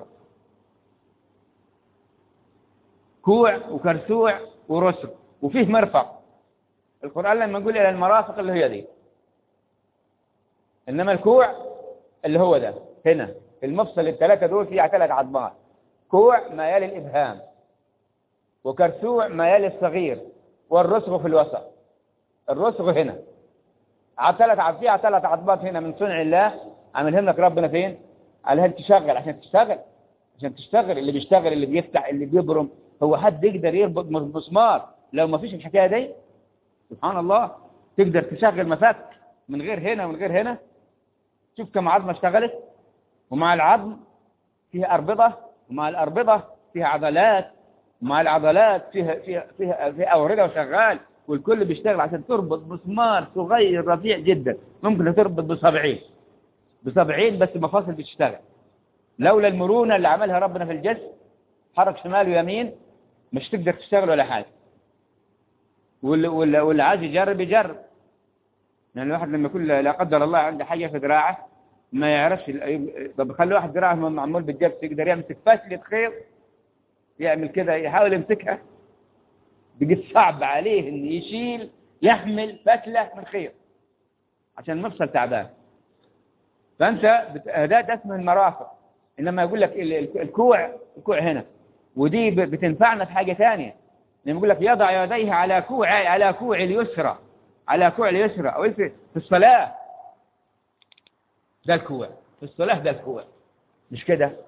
كوع وكرسوع ورسغ وفيه مرفق القرآن لما يقول إلى المرافق اللي هي دي إنما الكوع اللي هو ده هنا المفصل الثلاثة دول فيها ثلاث عظمات كوع ما يلي الإبهام وكرسوع ما يلي الصغير والرسغ في الوسط الرسغ هنا على ثلاث فيها ثلاث عظمات هنا من صنع الله عاملهم لك ربنا فين؟ على هل تشغل عشان تشتغل عشان تشتغل اللي بيشتغل اللي بيفتح اللي بيبرم هو حد يقدر يربط مسمار لو ما فيش الحكايه دي سبحان الله تقدر تشغل مفك من غير هنا ومن غير هنا شوف كم عظمه اشتغلت ومع العظم فيها أربطة ومع الأربطة فيها عضلات ومع العضلات فيها فيها فيها, فيها أوردة وشغال والكل بيشتغل عشان تربط مسمار صغير رفيع جدا ممكن تربط بصبعين بصبعين بس المفاصل بتشتغل لولا المرونة اللي عملها ربنا في الجسم حرك شمال ويمين مش تقدر تشتغل ولا حاجة واللي, واللي, واللي عايز يجرب يجرب يعني الواحد لما يكون لا قدر الله عنده حاجة في ذراعه ما يعرفش طب خلي واحد ذراعه معمول بالجبس يقدر يمسك فشلة خيط يعمل كده يحاول يمسكها بقى صعب عليه ان يشيل يحمل فتلة من خيط عشان المفصل تعبان فانت ده اسمه المرافق انما يقول لك الكوع الكوع هنا ودي بتنفعنا في حاجة ثانية لما يقول لك يضع يديه على كوع على كوع اليسرى على كوع اليسرى او في الصلاة ده الكوع في الصلاة ده الكوع مش كده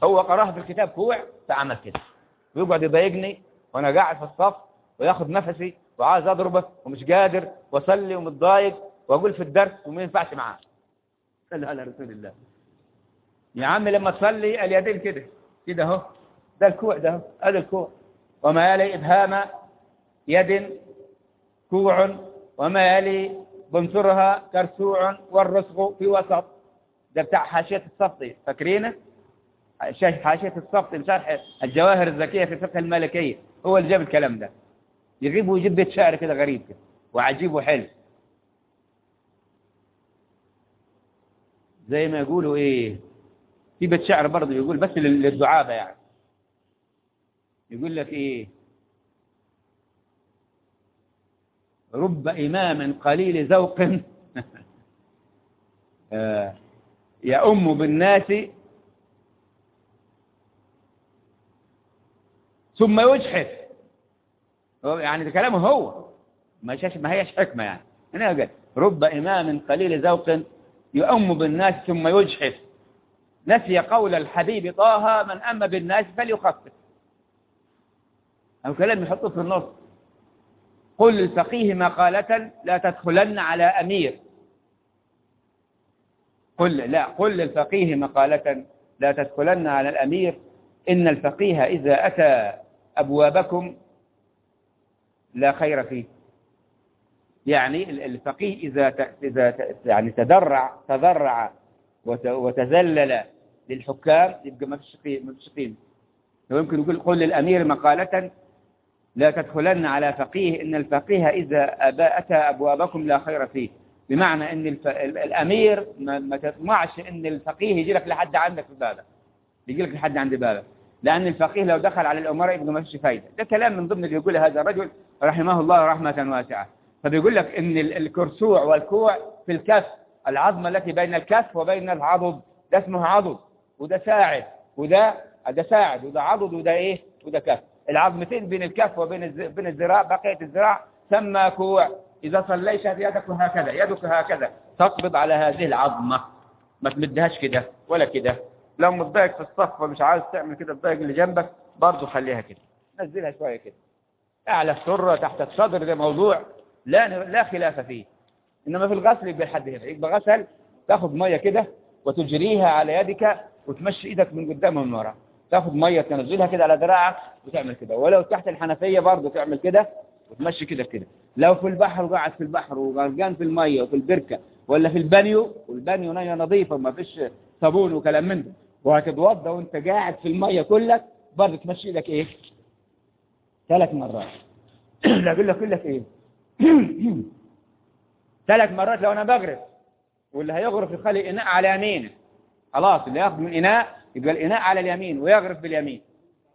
هو قراها في الكتاب كوع فعمل كده ويقعد يضايقني وانا قاعد في الصف وياخد نفسي وعايز اضربه ومش قادر واصلي ومتضايق واقول في الدرس وما ينفعش معاه صلى على رسول الله يا عم لما تصلي اليدين كده كده اهو ده الكوع ده اهو هذا الكوع وما يلي ابهام يد كوع وما يلي بنصرها كرسوع والرسغ في وسط ده بتاع حاشية الصفطي فاكرينه حاشية الصفطي شرح الجواهر الذكية في الفقه المالكية هو اللي جاب الكلام ده يغيب ويجيب بيت شعر كده غريب كده وعجيب وحلو زي ما يقولوا ايه في بيت شعر برضه يقول بس للدعابة يعني يقول لك ايه رب إمام قليل ذوق يأم بالناس ثم يجحف يعني ده كلامه هو ما شاش ما هيش حكمة يعني هنا قال رب إمام قليل ذوق يؤم بالناس ثم يجحف نسي قول الحبيب طه من أم بالناس فليخفف أو كلام يحطه في النص قل للفقيه مقالة لا تدخلن على أمير قل لا قل للفقيه مقالة لا تدخلن على الأمير إن الفقيه إذا أتى أبوابكم لا خير فيه يعني الفقيه إذا إذا يعني تدرع تضرع وتذلل للحكام يبقى ما فيش قيمة ما فيش قيمة يمكن يقول قل للأمير مقالة لا تدخلن على فقيه إن الفقيه إذا أتى أبوابكم لا خير فيه بمعنى إن الف... الأمير ما, ما تطمعش إن الفقيه يجي لك لحد عندك في بابك يجي لك لحد عند بابك لأن الفقيه لو دخل على الأمراء يبقى ما فيش فايدة ده كلام من ضمن اللي يقوله هذا الرجل رحمه الله رحمة واسعة فبيقول لك إن الكرسوع والكوع في الكف العظمة التي بين الكف وبين العضد ده اسمه عضد وده ساعد وده ده ساعد وده عضد وده إيه وده كف العظمتين بين الكف وبين بين الذراع بقية الذراع سمى كوع إذا صليت يدك هكذا يدك هكذا تقبض على هذه العظمة ما تمدهاش كده ولا كده لو متضايق في الصف ومش عاوز تعمل كده تضايق اللي جنبك برضه خليها كده نزلها شوية كده أعلى السرة تحت الصدر ده موضوع لا لا خلاف فيه إنما في الغسل يبقى لحد هنا يبقى غسل تاخد مية كده وتجريها على يدك وتمشي إيدك من قدام ومن ورا تاخد مية تنزلها كده على دراعك وتعمل كده ولو تحت الحنفية برضه تعمل كده وتمشي كده كده لو في البحر وقاعد في البحر وغرقان في المية وفي البركة ولا في البانيو والبانيو نية نظيفة وما فيش صابون وكلام من ده وهتتوضى وانت قاعد في المية كلك برضه تمشي ايدك ايه ثلاث مرات لا اقول لك اقول لك ايه ثلاث مرات لو انا بغرف واللي هيغرف يخلي اناء على يمينه خلاص اللي ياخذ من اناء يبقى الاناء على اليمين ويغرف باليمين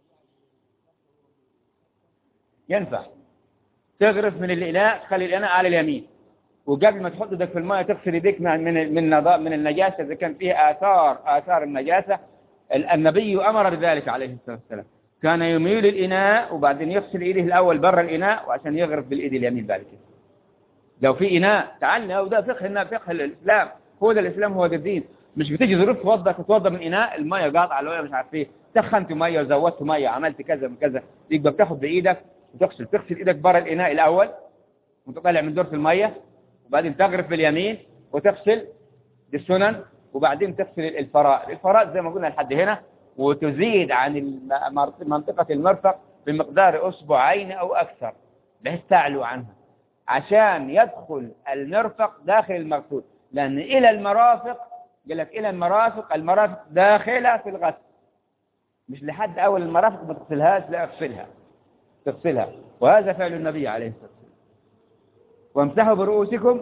ينفع تغرف من الاناء تخلي الاناء على اليمين وقبل ما تحط يدك في الماء تغسل يديك من من من من النجاسه اذا كان فيها اثار اثار النجاسه النبي امر بذلك عليه الصلاه والسلام كان يميل الاناء وبعدين يغسل ايده الاول برا الاناء وعشان يغرف بالايد اليمين بعد كده لو في اناء تعالنا وده فقه الناء فقه الاسلام هو ده الاسلام هو ده الدين مش بتيجي ظروف توضى تتوضى من اناء الميه قاطعه الويه مش عارف ايه سخنت ميه وزودت ميه عملت كذا وكذا يبقى بتاخد بايدك وتغسل تغسل ايدك برا الاناء الاول وتطلع من دورة الميه وبعدين تغرف باليمين وتغسل دي السنن وبعدين تغسل الفراء الفراء زي ما قلنا لحد هنا وتزيد عن منطقة المرفق بمقدار أسبوعين أو أكثر بحيث تعلو عنها عشان يدخل المرفق داخل المغسول لأن إلى المرافق قال لك إلى المرافق المرافق داخلة في الغسل مش لحد أول المرافق ما تغسلهاش لا اغسلها تغسلها وهذا فعل النبي عليه الصلاة والسلام وامسحوا برؤوسكم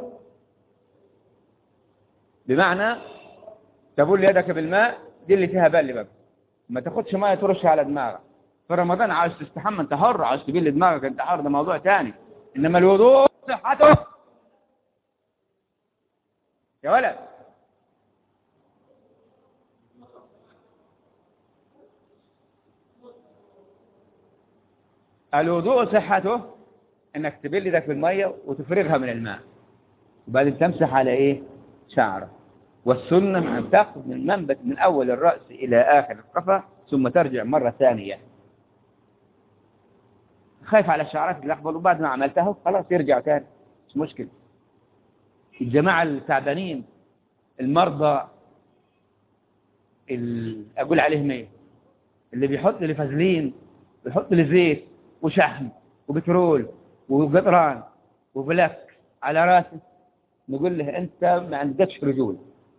بمعنى تبل يدك بالماء دي اللي فيها بل بقى ما تاخدش ميه ترش على دماغك في رمضان عايز تستحمى انت حر عايز تبل دماغك انت حر ده موضوع تاني انما الوضوء صحته يا ولد الوضوء صحته انك تبل يدك بالميه وتفرغها من الماء وبعدين تمسح على ايه شعرك والسنة أن تأخذ من منبت من أول الرأس إلى آخر القفا ثم ترجع مرة ثانية خايف على الشعرات الأخضر وبعد ما عملتها خلاص يرجع تاني مش مشكلة الجماعة التعبانين المرضى ال... أقول عليهم إيه اللي بيحط لي فازلين بيحط لي زيت وشحم وبترول وقطران وبلاك على راسه نقول له أنت ما عندكش رجول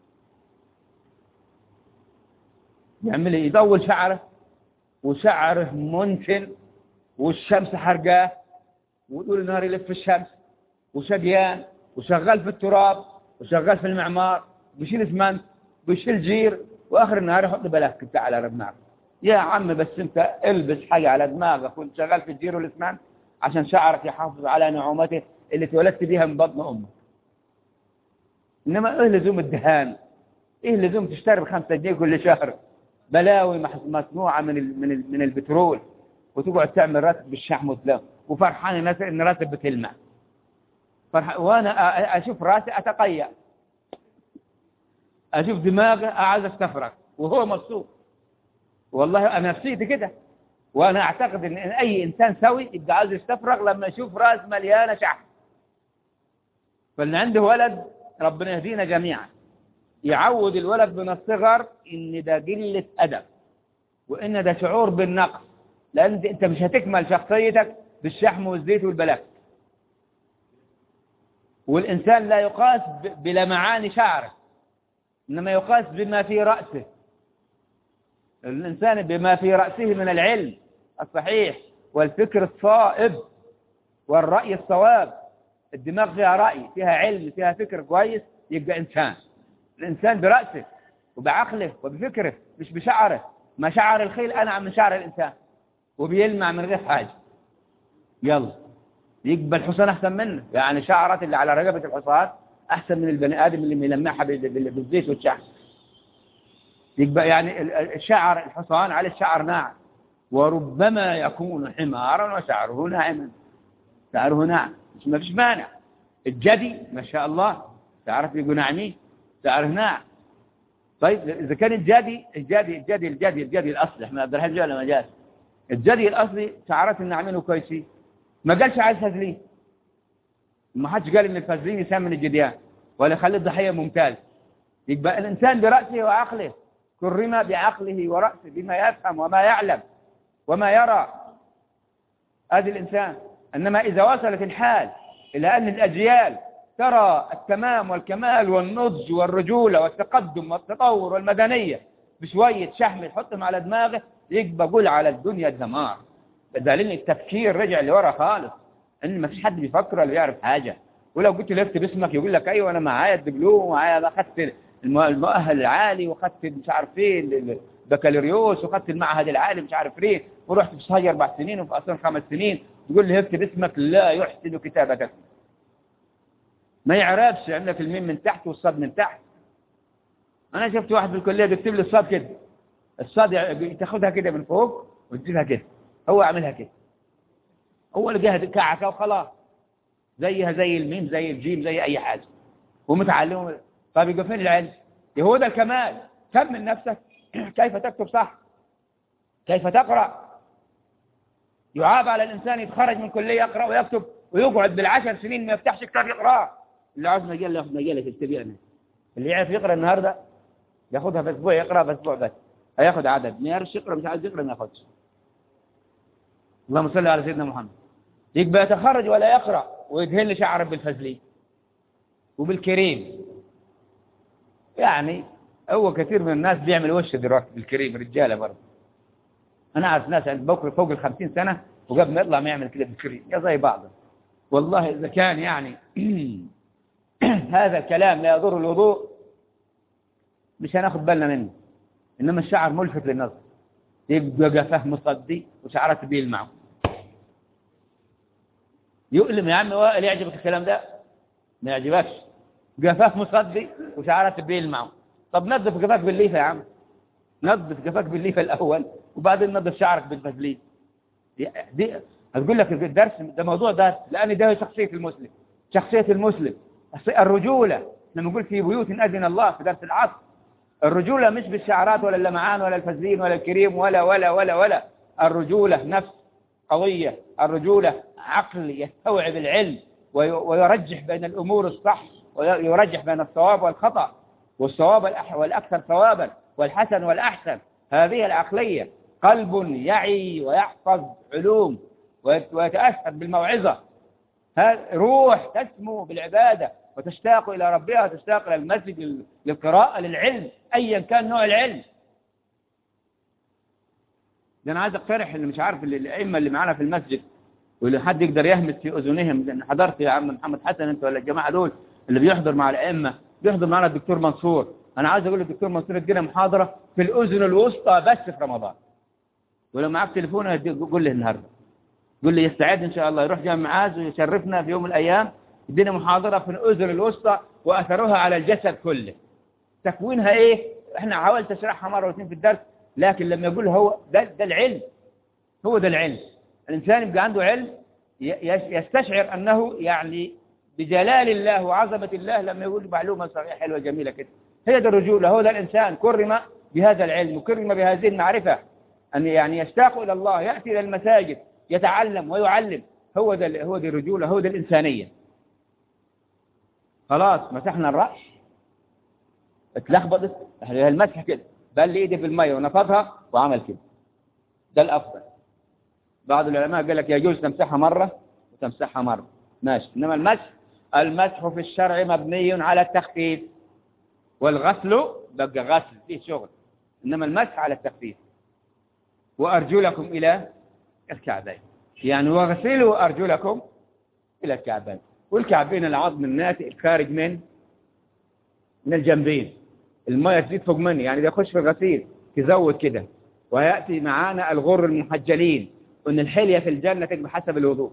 يعمل ايه يطول شعره وشعره منتن والشمس حرقاه وطول النهار يلف في الشمس وشقيان وشغال في التراب وشغال في المعمار بيشيل اسمنت بيشيل جير واخر النهار يحط بلاك بتاع على دماغه يا عم بس انت البس حاجه على دماغك وانت شغال في الجير والاسمنت عشان شعرك يحافظ على نعومته اللي اتولدت بيها من بطن امك انما ايه لزوم الدهان ايه لزوم تشتري بخمسة جنيه كل شهر بلاوي مصنوعة من ال من ال من البترول وتقعد تعمل راتب بالشحم والسلام وفرحان الناس ان راتب بتلمع فرح وانا اشوف راسي اتقيأ اشوف دماغي عايز استفرغ وهو مبسوط والله انا نفسيتي كده وانا اعتقد ان اي انسان سوي يبقى عايز يستفرغ لما يشوف راس مليانه شحم فاللي عنده ولد ربنا يهدينا جميعا يعود الولد من الصغر ان ده قلة ادب وان ده شعور بالنقص لان انت مش هتكمل شخصيتك بالشحم والزيت والبلاك والانسان لا يقاس بلمعان شعره انما يقاس بما في رأسه الانسان بما في رأسه من العلم الصحيح والفكر الصائب والرأي الصواب الدماغ فيها رأي فيها علم فيها فكر كويس يبقى إنسان الإنسان برأسه وبعقله وبفكره مش بشعره ما شعر الخيل أنعم من شعر الإنسان وبيلمع من غير حاجة يلا يقبل الحصان أحسن منه يعني شعرات اللي على رقبة الحصان أحسن من البني آدم اللي ملمعها بالزيت والشحم يبقى يعني الشعر الحصان على الشعر ناعم وربما يكون حمارا وشعره ناعما شعره ناعم مش ما فيش مانع الجدي ما شاء الله تعرف يقول ناعمين شعره ناعم طيب إذا كان الجدي الجدي الجدي الجدي الجدي الأصلي احنا عبد الرحمن ولا مجاز الجدي الأصلي شعرات الناعمين وكويسين ما قالش على الفازلين ما حدش قال ان الفازلين يسمن الجديان ولا يخلي الضحية ممتاز يبقى الإنسان برأسه وعقله كرم بعقله ورأسه بما يفهم وما يعلم وما يرى هذا الإنسان إنما إذا وصلت الحال إلى أن الأجيال ترى التمام والكمال والنضج والرجولة والتقدم والتطور والمدنية بشوية شحم يحطهم على دماغه يبقى قول على الدنيا الدمار بدليل التفكير رجع لورا خالص ان ما فيش حد بيفكر ولا بيعرف حاجة ولو قلت له اكتب اسمك يقول لك ايوه انا معايا الدبلوم ومعايا اخذت المؤهل العالي واخذت مش عارف فين البكالوريوس واخذت المعهد العالي مش عارف فين ورحت في صهي اربع سنين وفي اسوان خمس سنين تقول لي اكتب اسمك لا يحسن كتابتك ما يعرفش عندك الميم من تحت والصاد من تحت انا شفت واحد في الكليه بيكتب لي الصاد كده الصاد تاخدها كده من فوق وتجيبها كده هو عاملها كده هو لقاها كعكه وخلاص زيها زي الميم زي الجيم زي اي حاجه ومتعلم طيب يبقى فين العلم هو ده الكمال كم من نفسك كيف تكتب صح كيف تقرأ يعاب على الإنسان يتخرج من كلية يقرأ ويكتب ويقعد بالعشر سنين ما يفتحش كتاب يقرأ اللي عاوز مجلة ياخذ مجلة تكتب يعني اللي يعرف يقرأ النهاردة ياخذها في أسبوع يقرأ في أسبوع بس هياخذ عدد ما يعرفش يقرأ مش عايز يقرأ ما ياخذش اللهم صل على سيدنا محمد يبقى يتخرج ولا يقرأ ويدهن شعره بالفزلين وبالكريم يعني هو كثير من الناس بيعمل وش دلوقتي بالكريم رجاله برضه انا اعرف ناس عند بكره فوق ال 50 سنه وقبل ما يطلع ما يعمل كده بالكريم يا زي بعض والله اذا كان يعني هذا الكلام لا يضر الوضوء مش هناخد بالنا منه انما الشعر ملفت للنظر يبقى جفاه مصدي وشعرات بيلمعوا يؤلم يا عم وائل يعجبك الكلام ده ما يعجبكش جفاف مصدي وشعرات بيلمعوا طب نظف جفاك بالليفة يا عم نظف جفاك بالليفة الأول وبعدين نظف شعرك بالفازلين دي, دي هتقول لك الدرس ده موضوع درس لأن ده شخصية المسلم شخصية المسلم الرجولة لما نقول في بيوت أذن الله في درس العصر الرجولة مش بالشعرات ولا اللمعان ولا الفزين ولا الكريم ولا ولا ولا ولا الرجولة نفس قوية الرجولة عقل يستوعب العلم ويرجح بين الأمور الصح ويرجح بين الصواب والخطأ والصواب والأكثر ثوابا والحسن والأحسن هذه العقلية قلب يعي ويحفظ علوم ويتأثر بالموعظة روح تسمو بالعبادة وتشتاق إلى ربها وتشتاق إلى المسجد للقراءة للعلم أيا كان نوع العلم ده أنا عايز أقترح اللي مش عارف اللي الأئمة اللي معانا في المسجد واللي حد يقدر يهمس في أذنهم لأن حضرت يا عم محمد حسن أنت ولا الجماعة دول اللي بيحضر مع الأئمة بيحضر معنا الدكتور منصور أنا عايز أقول للدكتور منصور ادينا محاضرة في الأذن الوسطى بس في رمضان ولو معك تليفون قول لي النهارده قول لي يستعد إن شاء الله يروح جامع معاذ ويشرفنا في يوم من الأيام يدينا محاضرة في الأذن الوسطى وأثرها على الجسد كله تكوينها إيه إحنا حاولت أشرحها مرة واثنين في الدرس لكن لما يقول هو ده, ده العلم هو ده العلم الإنسان يبقى عنده علم يستشعر أنه يعني بجلال الله وعظمة الله لما يقول معلومة صحيحة حلوة جميلة كده هي ده الرجولة هو ده الإنسان كرم بهذا العلم وكرم بهذه المعرفة أن يعني يشتاق إلى الله يأتي إلى المساجد يتعلم ويعلم هو ده هو دي الرجولة هو ده الإنسانية خلاص مسحنا الرأس اتلخبطت المسح كده بل لي ايدي في المية ونفضها وعمل كده ده الأفضل بعض العلماء قال لك يجوز تمسحها مرة وتمسحها مرة ماشي إنما المسح المسح في الشرع مبني على التخفيف والغسل بقى غسل فيه شغل إنما المسح على التخفيف وأرجلكم إلى الكعبين يعني واغسلوا أرجلكم إلى الكعبين والكعبين العظم الناتئ الخارج من من الجنبين المية تزيد فوق مني يعني إذا يخش في الغسيل تزود كده ويأتي معانا الغر المحجلين وأن الحلية في الجنة بحسب الوضوء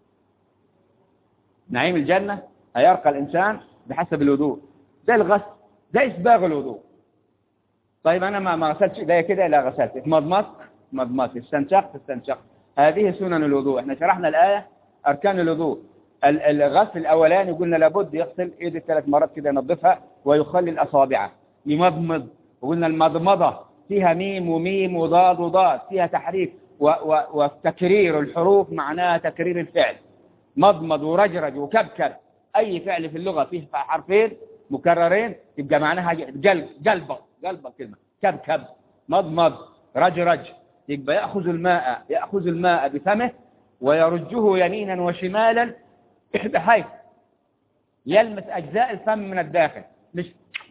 نعيم الجنة هيرقى الإنسان بحسب الوضوء ده الغسل ده إسباغ الوضوء طيب أنا ما ما غسلتش إيديا كده لا غسلت اتمضمضت مضمضت استنشقت استنشقت هذه سنن الوضوء احنا شرحنا الآية أركان الوضوء الغسل الأولاني قلنا لابد يغسل إيده ثلاث مرات كده ينظفها ويخلل أصابعه يمضمض وقلنا المضمضة فيها ميم وميم وضاد وضاد فيها تحريك وتكرير الحروف معناها تكرير الفعل مضمض ورجرج وكبكر أي فعل في اللغة فيه حرفين مكررين يبقى معناها قلب قلبة قلبة كلمة كبكب مضمض رجرج يبقى يأخذ الماء يأخذ الماء بفمه ويرجه يمينا وشمالا بحيث يلمس أجزاء الفم من الداخل مش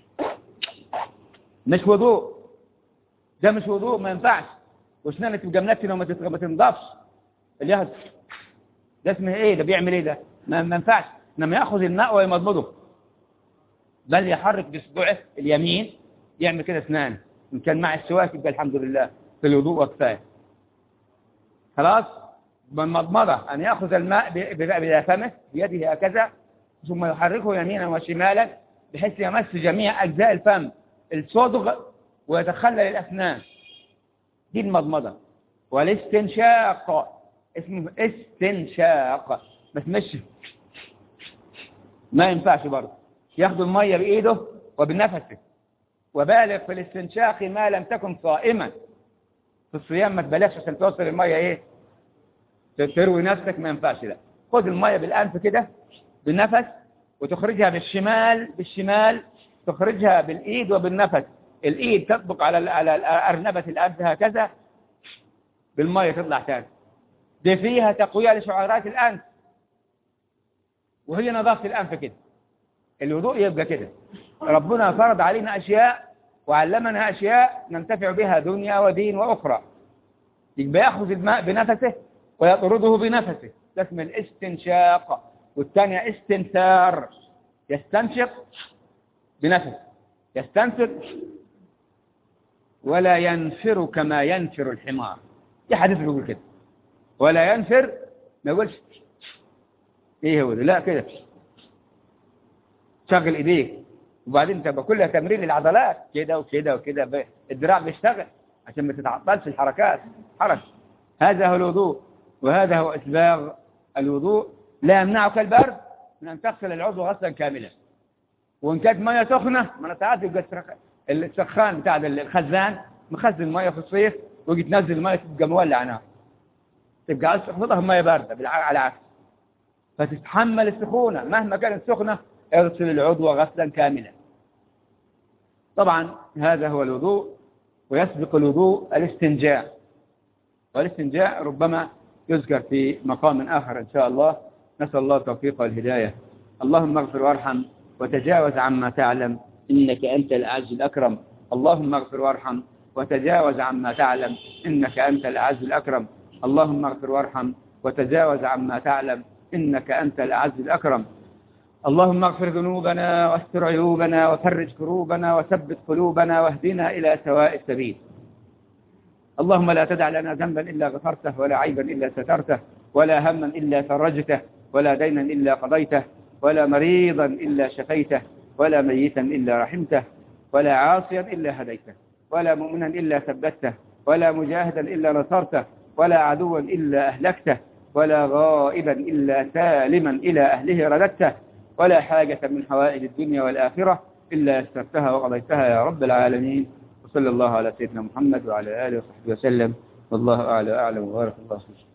مش وضوء ده مش وضوء ما ينفعش واسنانك تبقى منتنه وما تنضفش اليهد ده اسمه ايه ده بيعمل ايه ده ما ينفعش انما ياخذ الماء ويمضمضه بل يحرك باصبعه اليمين يعمل كده اسنان ان كان مع السواك يبقى الحمد لله في الوضوء وكفايه خلاص بالمضمضه ان ياخذ الماء بفمه بيده هكذا ثم يحركه يمينا وشمالا بحيث يمس جميع اجزاء الفم الصدغ ويتخلل الاسنان دي المضمضه والاستنشاق اسمه استنشاق بس مش ما ينفعش برضه ياخد المية بإيده وبنفسه وبالغ في الاستنشاق ما لم تكن صائما في الصيام ما تبالغش عشان توصل المية ايه تروي نفسك ما ينفعش لا خد المية بالأنف كده بالنفس وتخرجها بالشمال بالشمال تخرجها بالإيد وبالنفس الإيد تطبق على على أرنبة الأنف هكذا بالمية تطلع تاني دي فيها تقوية لشعيرات الأنف وهي نظافة الأنف كده الوضوء يبقى كده ربنا فرض علينا أشياء وعلمنا أشياء ننتفع بها دنيا ودين وأخرى يبقى يأخذ الماء بنفسه ويطرده بنفسه ده اسم الاستنشاق والثانية استنثار يستنشق بنفسه يستنثر ولا ينفر كما ينفر الحمار في حديث بيقول كده ولا ينفر ما يقولش ايه هو ده لا كده شغل ايديك وبعدين تبقى كلها تمرين للعضلات كده وكده وكده الدراع بيشتغل عشان ما تتعطلش الحركات حرك هذا هو الوضوء وهذا هو اسباغ الوضوء لا يمنعك البرد من ان تغسل العضو غسلا كاملا وإن كانت مية سخنة ما أنا ساعات يبقى السخ- السخان بتاع الخزان مخزن مية في الصيف ويجي تنزل المية تبقى مولع نار تبقى عايز تحفظها في مية باردة بالع- على العكس فتتحمل السخونة مهما كانت سخنة اغسل العضو غسلا كاملا طبعا هذا هو الوضوء ويسبق الوضوء الاستنجاء والاستنجاء ربما يذكر في مقام آخر إن شاء الله نسأل الله التوفيق والهداية اللهم اغفر وارحم وتجاوز عما تعلم إنك أنت الأعز الأكرم اللهم اغفر وارحم وتجاوز عما تعلم إنك أنت الأعز الأكرم اللهم اغفر وارحم وتجاوز عما تعلم إنك أنت الأعز الأكرم اللهم اغفر ذنوبنا واستر عيوبنا وفرج كروبنا وثبت قلوبنا واهدنا إلى سواء السبيل اللهم لا تدع لنا ذنبا إلا غفرته ولا عيبا إلا سترته ولا هما إلا فرجته ولا دينا إلا قضيته ولا مريضا إلا شفيته ولا ميتا إلا رحمته ولا عاصيا إلا هديته ولا مؤمنا إلا ثبته ولا مجاهدا إلا نصرته ولا عدوا إلا أهلكته ولا غائبا إلا سالما إلى أهله رددته ولا حاجة من حوائج الدنيا والآخرة إلا يسرتها وقضيتها يا رب العالمين وصلى الله على سيدنا محمد وعلى آله وصحبه وسلم والله أعلى أعلم وبارك الله فيكم